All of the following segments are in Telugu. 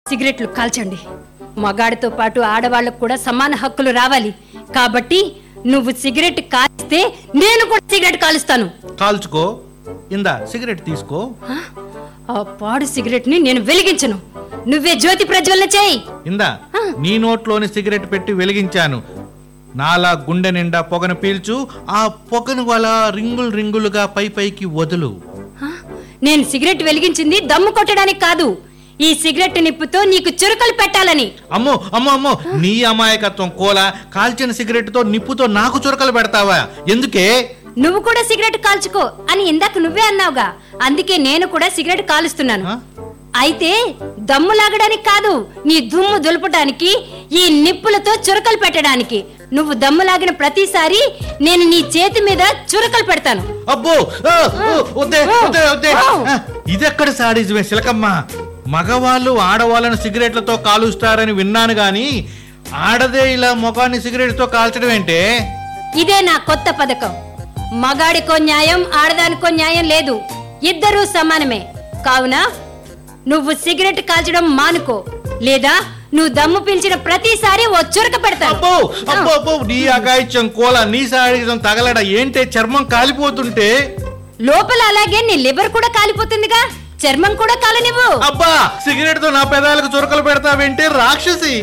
సిగరెట్లు కాల్చండి మగాడితో పాటు ఆడవాళ్ళకు కూడా సమాన హక్కులు రావాలి కాబట్టి నువ్వు సిగరెట్ కాల్స్తే నేను కూడా సిగరెట్ కాలుస్తాను కాల్చుకో ఇందా సిగరెట్ తీసుకో హ? ఆ పాడు సిగరెట్ ని నేను వెలిగించను నువ్వే జ్యోతి ప్రజ్వలన చేయి ఇందా నీ నోట్లోని సిగరెట్ పెట్టి వెలిగించాను నాలా గుండె నిండా పొగను పీల్చు ఆ పొగను వల రింగులు రింగులుగా పై పైకి వదులు హ? నేను సిగరెట్ వెలిగించింది దమ్ము కొట్టడానికి కాదు ఈ సిగరెట్ నిప్పుతో నీకు చురుకలు పెట్టాలని అమ్మో అమ్మో అమ్మో నీ అమాయకత్వం కోల కాల్చిన సిగరెట్తో నిప్పుతో నాకు చురకలు పెడతావా ఎందుకే నువ్వు కూడా సిగరెట్ కాల్చుకో అని ఇందాక నువ్వే అన్నావుగా అందుకే నేను కూడా సిగరెట్ కాలుస్తున్నాను హ? అయితే దమ్ము లాగడానికి కాదు నీ దుమ్ము దులపడానికి ఈ నిప్పులతో చురకలు పెట్టడానికి నువ్వు దమ్ము లాగిన ప్రతిసారి నేను నీ చేతి మీద చురకలు పెడతాను అబ్బో ఆ, ఓ, వద్దే వద్దే వద్దే ఆ, ఇదెక్కడ సాడిజమే చిలకమ్మ మగవాళ్ళు ఆడవాళ్ళను సిగరెట్లతో కాలుస్తారని విన్నాను గాని ఆడదే ఇలా ముఖాన్ని సిగరెట్తో కాల్చడం ఏంటే ఇదే నా కొత్త పథకం మగాడికో న్యాయం ఆడదానికో న్యాయం లేదు ఇద్దరూ సమానమే కావున నువ్వు సిగరెట్ కాల్చడం మానుకో లేదా నువ్వు దమ్ము పీల్చిన ప్రతిసారి ఓ చురక పెడతాను అబ్బో అబ్బో అబ్బో నీ అగాయిత్యం కోల నీ సాడిజం తగలడ ఏంటే చర్మం కాలిపోతుంటే లోపల అలాగే నీ లివర్ కూడా కాలిపోతుందిగా చర్మం కూడా కాలనివ్వు అబ్బా సిగరెట్ తో నా పెదాలకు చురకలు పెడతావేంటే రాక్షసి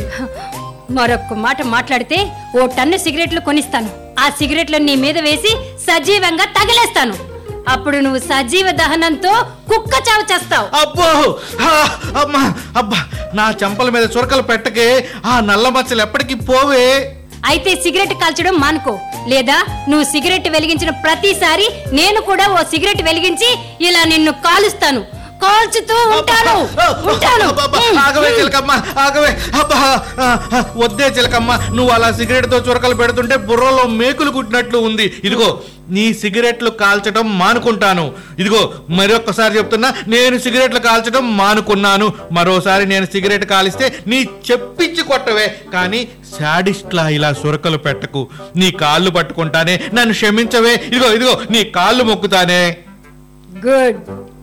మరొక్క మాట మాట్లాడితే ఓ టన్ను సిగరెట్లు కొనిస్తాను ఆ సిగరెట్లు నీ మీద వేసి సజీవంగా తగిలేస్తాను అప్పుడు నువ్వు సజీవ దహనంతో కుక్క చావు చేస్తావు అబ్బో ఆ, అమ్మా అబ్బా నా చెంపల మీద చురకలు పెట్టకే ఆ నల్ల మచ్చలు ఎప్పటికీ పోవే అయితే సిగరెట్ కాల్చడం మానుకో లేదా నువ్వు సిగరెట్ వెలిగించిన ప్రతిసారి నేను కూడా ఓ సిగరెట్ వెలిగించి ఇలా నిన్ను కాలుస్తాను కాల్చుతూ ఉంటాను ఉంటాను అబ్బబ్బా, ఆగవే చిలకమ్మ ఆగవే అబ్బా ఆ, ఆ, వద్దే చిలకమ్మ నువ్వు అలా సిగరెట్ తో చురకలు పెడుతుంటే బుర్రలో మేకులు కుట్టినట్లు ఉంది ఇదిగో నీ సిగరెట్లు కాల్చడం మానుకుంటాను ఇదిగో మరొక్కసారి చెప్తున్నా నేను సిగరెట్లు కాల్చడం మానుకున్నాను మరోసారి నేను సిగరెట్ కాలిస్తే నీ చెప్పించి కొట్టవే కానీ శాడిస్ట్లా ఇలా సురకలు పెట్టకు నీ కాళ్ళు పట్టుకుంటానే నన్ను క్షమించవే ఇదిగో ఇదిగో నీ కాళ్ళు మొక్కుతానే గుడ్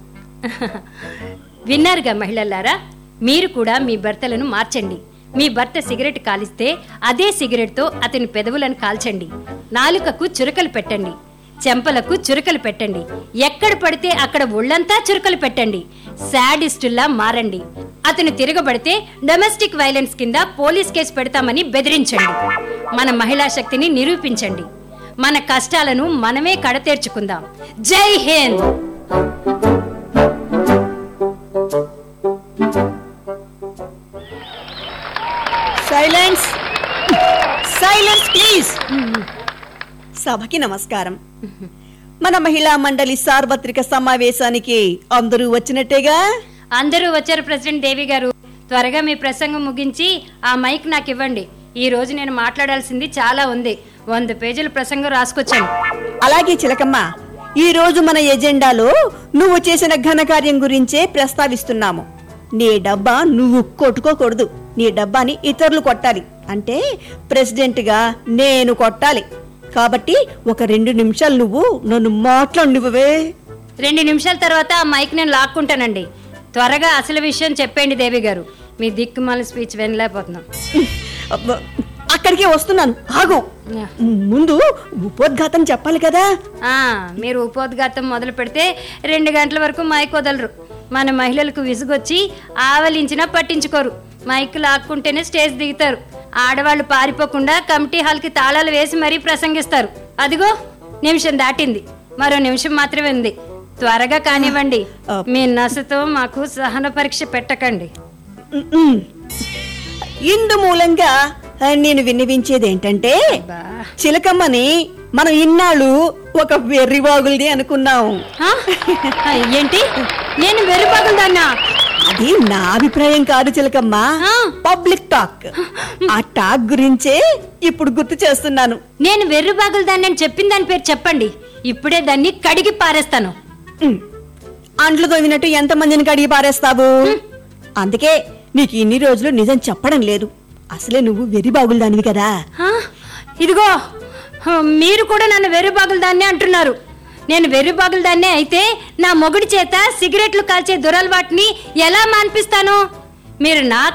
విన్నారుగా మహిళలారా మీరు కూడా మీ భర్తలను మార్చండి మీ భర్త సిగరెట్ కాలిస్తే అదే సిగరెట్తో అతని పెదవులను కాల్చండి నాలుకకు చురకలు పెట్టండి చెంపలకు చురకలు పెట్టండి ఎక్కడ పడితే అక్కడ ఒళ్ళంతా చురకలు పెట్టండి శాడిస్టుల్లా మారండి అతను తిరగబడితే డొమెస్టిక్ వైలెన్స్ కింద పోలీస్ కేసు పెడతామని బెదిరించండి మన మహిళా శక్తిని నిరూపించండి మన కష్టాలను మనమే కడతేర్చుకుందాం జై హింద్ సైలెన్స్ సైలెన్స్ ప్లీజ్ సభకి నమస్కారం మన మహిళా మండలి సార్వత్రిక సమావేశానికి అందరూ వచ్చినట్టేగా అందరూ వచ్చారు ప్రెసిడెంట్ దేవి గారు త్వరగా మీ ప్రసంగం ముగించి ఆ మైక్ నాకు ఇవ్వండి ఈ రోజు నేను మాట్లాడాల్సింది చాలా ఉంది వంద పేజీల ప్రసంగం రాసుకొచ్చాను అలాగే చిలకమ్మ ఈ రోజు మన ఎజెండాలో నువ్వు చేసిన ఘనకార్యం గురించే ప్రస్తావిస్తున్నాము నీ డబ్బా నువ్వు కొట్టుకోకూడదు నీ డబ్బాని ఇతరులు కొట్టాలి అంటే ప్రెసిడెంట్గా నేను కొట్టాలి కాబట్టి ఒక రెండు నిమిషాలు నువ్వు నన్ను మాట్లాడివే రెండు నిమిషాల తర్వాత ఆ మైక్ నేను లాక్కుంటానండి త్వరగా అసలు విషయం చెప్పండి దేవి గారు మీ దిక్కుమాల స్పీచ్ వినలేకపోతున్నాం అబ్బ, అక్కడికే వస్తున్నాను ఆగు ముందు ఉపోద్ఘాతం చెప్పాలి కదా ఆ, మీరు ఉపోద్ఘాతం మొదలు పెడితే రెండు గంటల వరకు మైక్ వదలరు మన మహిళలకు విసుగొచ్చి ఆవలించినా పట్టించుకోరు మైక్ లాక్కుంటేనే స్టేజ్ దిగుతారు ఆడవాళ్ళు పారిపోకుండా కమిటీ హాల్కి తాళాలు వేసి మరీ ప్రసంగిస్తారు అదిగో నిమిషం దాటింది మరో నిమిషం మాత్రమే ఉంది త్వరగా కానివ్వండి మీ నసతో మాకు సహన పరీక్ష పెట్టకండి ఉమ్మ్. ఇందు మూలంగా ఆ, నేను విన్నవించేది ఏంటంటే అబ్బా. చిలకమ్మని మనం ఇన్నాళ్ళు ఒక వెర్రివాగుల్ది అనుకున్నాం ఆ? ఆ, ఏంటి నేను వెర్రిబాగుందన్నా అది నా అభిప్రాయం కాదు చిలకమ్మ ఆ. పబ్లిక్ టాక్ ఆ టాక్ గురించే ఇప్పుడు గుర్తు చేస్తున్నాను నేను వెర్రిబాగులు దాన్ని అని చెప్పిన దాని పేరు చెప్పండి ఇప్పుడే దాన్ని కడిగి పారేస్తాను ఉమ్. అంట్లు తోమినట్టు ఎంతమందిని కడిగి పారేస్తావు అందుకే నీకు ఇన్ని రోజులు నిజం చెప్పడం లేదు అసలే నువ్వు వెర్రిబాగులు దానివి కదా ఆ, ఇదిగో ఆ, మీరు కూడా నన్ను వెర్రిబాగులు దాన్ని అంటున్నారు నేను వెర్రిబాగులు దాన్నే అయితే నా మొగుడి చేత సిగరెట్లు కాల్చే దురలవాటిని ఎలా మాన్పిస్తాను మీరు నా